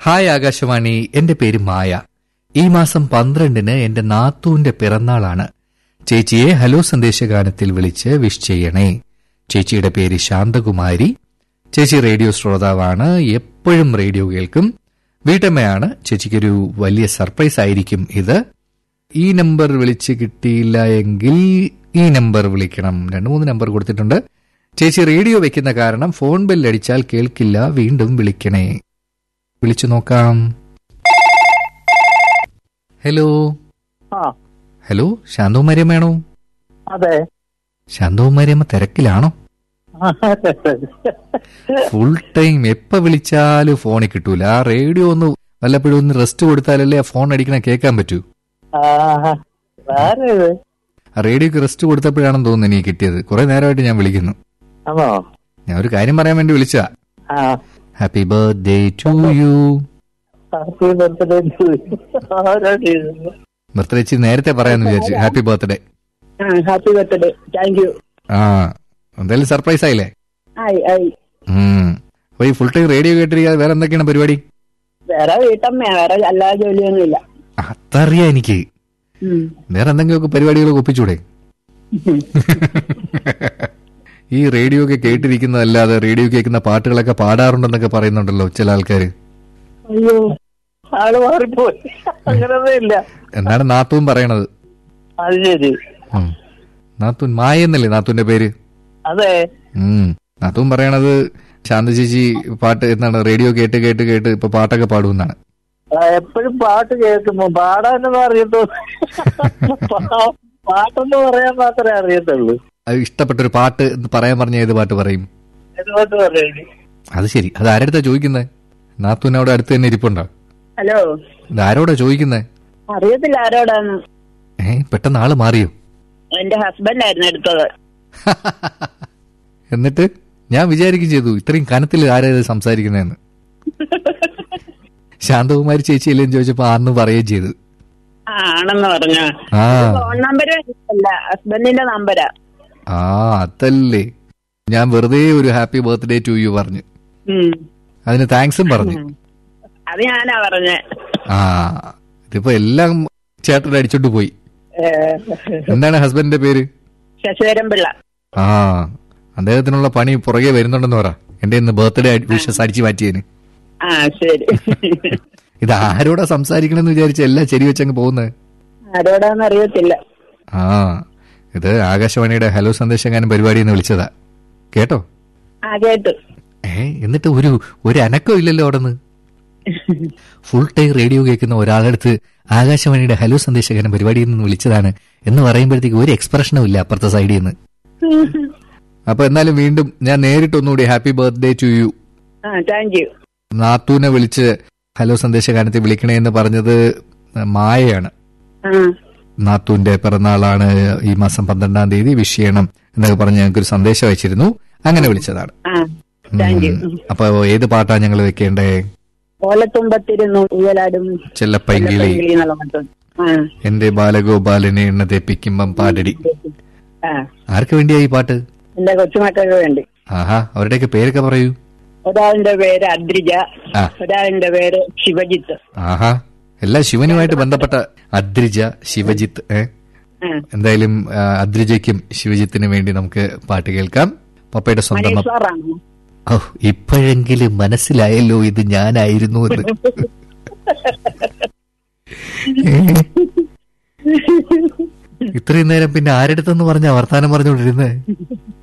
Hi Akashvani എന്റെ പേര് മായ ഈ മാസം പന്ത്രണ്ടിന് എന്റെ നാത്തൂന്റെ പിറന്നാളാണ് ചേച്ചിയെ ഹലോ സന്ദേശഗാനത്തിൽ വിളിച്ച് വിഷ് ചെയ്യണേ ചേച്ചിയുടെ പേര് ശാന്തകുമാരി ചേച്ചി റേഡിയോ ശ്രോതാവാണ് എപ്പോഴും റേഡിയോ കേൾക്കും വീട്ടമ്മയാണ് ചേച്ചിക്കൊരു വലിയ സർപ്രൈസ് ആയിരിക്കും ഇത് ഈ നമ്പർ വിളിച്ച് കിട്ടിയില്ല എങ്കിൽ ഈ നമ്പർ വിളിക്കണം രണ്ടു മൂന്ന് നമ്പർ കൊടുത്തിട്ടുണ്ട് ചേച്ചി റേഡിയോ വെക്കുന്ന കാരണം ഫോൺ ബെല്ലടിച്ചാൽ കേൾക്കില്ല വീണ്ടും വിളിക്കണേ വിളിച്ചു നോക്കാം ഹലോ ആ ഹലോ ശാന്തകുമാരിയമ്മയാണോ അതെ ശാന്തകുമാരിയമ്മ തിരക്കിലാണോ ഫുൾ ടൈം എപ്പോ വിളിച്ചാലും ഫോണിൽ കിട്ടൂല ആ റേഡിയോ ഒന്ന് വല്ലപ്പോഴും ഒന്ന് റെസ്റ്റ് കൊടുത്താലല്ലേ ആ ഫോൺ അടിക്കണ കേൾക്കാൻ പറ്റൂ ആ, ആരേത് ആ റേഡിയോക്ക് റെസ്റ്റ് കൊടുത്തപ്പോഴാണെന്ന് തോന്നുന്നു എനിക്ക് കിട്ടിയത് കുറെ നേരമായിട്ട് ഞാൻ വിളിക്കുന്നു ആണോ ഞാൻ ഒരു കാര്യം പറയാൻ വേണ്ടി വിളിച്ചതാ ആ happy birthday to you happy birthday ആരാണ് ബർത്ത്ഡേ ഇച്ചിരി നേരത്തെ പറയാന്ന് വിചാരിച്ചു happy birthday happy birthday thank you ആ എന്തായാലും സർപ്രൈസ് ആയില്ലേ ആയി ആയി ഉം. അപ്പൊ ഈ ഫുൾ ടൈം റേഡിയോ കേട്ടിരിക്കാതെ വേറെ എന്തൊക്കെയാണ് പരിപാടി വേറെ വീട്ടമ്മയാ വേറെ അല്ലാതെ ജോലിയൊന്നുമില്ല അതറിയാം എനിക്ക് ഉം. വേറെ എന്തെങ്കിലുമൊക്കെ പരിപാടികളൊക്കെ ഒപ്പിച്ചൂടെ ഈ റേഡിയോ ഒക്കെ കേട്ടിരിക്കുന്നതല്ലാതെ റേഡിയോ കേൾക്കുന്ന പാട്ടുകളൊക്കെ പാടാറുണ്ടെന്നൊക്കെ പറയുന്നുണ്ടല്ലോ ചില ആൾക്കാർ അയ്യോ ആള് മാറിപ്പോയി അങ്ങനൊന്നും ഇല്ല എന്നാണ് നാത്തൂൻ പറയണത് അത് ശരി ഉം. നാത്തൂൻ മായ എന്നല്ലേ നാത്തൂന്റെ പേര് അതെ ഉം. നാത്തൂൻ പറയണത് ശാന്ത ചേച്ചി പാട്ട് എന്താണ് റേഡിയോ കേട്ട് കേട്ട് കേട്ട് ഇപ്പൊ പാട്ടൊക്കെ പാടുമെന്നാണ് എപ്പോഴും പാട്ട് കേൾക്കുമ്പോ പാടാനൊന്നും അറിയത്തുള്ളൂ പാ- പാട്ടെന്ന് പറയാൻ മാത്രമേ അറിയത്തുള്ളൂ അത് ഇഷ്ടപ്പെട്ട ഒരു പാട്ട് എന്ന് പറയാൻ പറഞ്ഞ ഏത് പാട്ട് പറയും എന്തുകൊണ്ട് പറയുന്നത് അത് ശരി അത് ആരടുത്താ ചോദിക്കുന്നത് നാത്തൂൻ അവിടെ അടുത്ത് തന്നെ ഇരിപ്പുണ്ടോ ഹലോ ഇത് ആരോടാ ചോദിക്കുന്നത് അറിയത്തില്ല ആരോടാന്ന് ഏ പെട്ടെന്ന് ആള് മാറിയോ എന്റെ ഹസ്ബൻഡ് ആയിരുന്നു എടുത്തത് എന്നിട്ട് ഞാൻ വിചാരിക്കും ചെയ്തു ഇത്രയും കനത്തിൽ ആരാ ഇത് സംസാരിക്കുന്നതെന്ന് ശാന്തകുമാരി ചേച്ചിയല്ലേ എന്ന് ചോദിച്ചപ്പോ ആന്ന് പറയുകയും ചെയ്തു ആ ആണെന്ന് പറഞ്ഞ ആ ഫോൺ നമ്പർ അല്ല ഹസ്ബൻഡിന്റെ നമ്പരാ ആ അതല്ലേ ഞാൻ വെറുതെ ഒരു ഹാപ്പി ബർത്ത്ഡേ ടു യു പറഞ്ഞു ഉം. അതിന് താങ്ക്സും പറഞ്ഞു അത് ഞാനാ പറഞ്ഞേ ആ ഇതിപ്പോ എല്ലാം ചേട്ടൻ അടിച്ചോണ്ട് പോയി ഏ, എന്താണ് ഹസ്ബൻഡിന്റെ പേര് ശശിധരൻ പിള്ള ആ അദ്ദേഹത്തിനുള്ള പണി പുറകെ വരുന്നുണ്ടെന്ന് പറ എന്റെ ഇന്ന് ബർത്ത്ഡേ വിഷസ് അടിച്ചു മാറ്റിയതിന് ആ ശരി ഇത് ആരോടാ സംസാരിക്കണമെന്ന് വിചാരിച്ച എല്ലാം ശരി വെച്ചങ്ങ് പോകുന്നത് ആരോടാന്ന് അറിയത്തില്ല ആ ഇത് ആകാശവാണിയുടെ ഹലോ സന്ദേശകാരൻ പരിപാടി എന്ന് വിളിച്ചതാ കേട്ടോ ആ കേട്ടു ഏ എന്നിട്ട് ഒരു ഒരു അനക്കം ഇല്ലല്ലോ അവിടെ നിന്ന് ഫുൾ ടൈം റേഡിയോ കേൾക്കുന്ന ഒരാളടുത്ത് ആകാശവാണിയുടെ ഹലോ സന്ദേശകാരൻ പരിപാടിയിൽ നിന്ന് വിളിച്ചതാണ് എന്ന് പറയുമ്പോഴത്തേക്ക് ഒരു എക്സ്പ്രഷനും ഇല്ല അപ്പുറത്തെ സൈഡിൽ നിന്ന് അപ്പൊ എന്നാലും വീണ്ടും ഞാൻ നേരിട്ടൊന്നുകൂടി ഹാപ്പി ബർത്ത്ഡേ ടു യു ആ താങ്ക് യു നാത്തൂനെ വിളിച്ച് ഹലോ സന്ദേശകാരത്തെ വിളിക്കണേ എന്ന് പറഞ്ഞത് മായയാണ് ആ നാത്തൂന്റെ പിറന്നാളാണ് ഈ മാസം പന്ത്രണ്ടാം തീയതി വിഷ് ചെയ്യണം എന്നൊക്കെ പറഞ്ഞ് ഞങ്ങൾക്കൊരു സന്ദേശം അയച്ചിരുന്നു അങ്ങനെ വിളിച്ചതാണ് ആ താങ്ക് യു ഉം. അപ്പൊ ഏത് പാട്ടാ ഞങ്ങൾ വെക്കേണ്ടേ ഓലത്തുമ്പത്തിരുന്നു ഉയലാടും ചെല്ലപ്പൈങ്കിളി എന്നുള്ള പാട്ട്. ആ എന്റെ ബാലഗോപാലനെ എണ്ണ തെപ്പിക്കുമ്പം പാടടി ആ ആർക്ക് വേണ്ടിയാ ഈ പാട്ട് എന്റെ കൊച്ചുമക്കൾക്ക് വേണ്ടി ആഹാ അവരുടെയൊക്കെ പേരൊക്കെ പറയൂ ഒരാളിന്റെ പേര് അദ്രിജ ആ. ഒരാളിന്റെ പേര് ശിവജിത്ത് ആഹാ എല്ലാം ശിവനുമായിട്ട് ബന്ധപ്പെട്ട അദ്രിജ ശിവജിത്ത് ഏ ആ. എന്തായാലും ആ, അദ്രിജയ്ക്കും ശിവജിത്തിനും വേണ്ടി നമുക്ക് പാട്ട് കേൾക്കാം പപ്പയുടെ സ്വന്തം മനീഷ് അപ്പ- സാറാണ് ഓ ഇപ്പോഴെങ്കിലും മനസ്സിലായല്ലോ ഇത് ഞാനായിരുന്നു എന്ന് ഇത്രയും നേരം പിന്നെ ആരെടുത്തെന്ന് പറഞ്ഞ വർത്താനം പറഞ്ഞുകൊണ്ടിരുന്നേ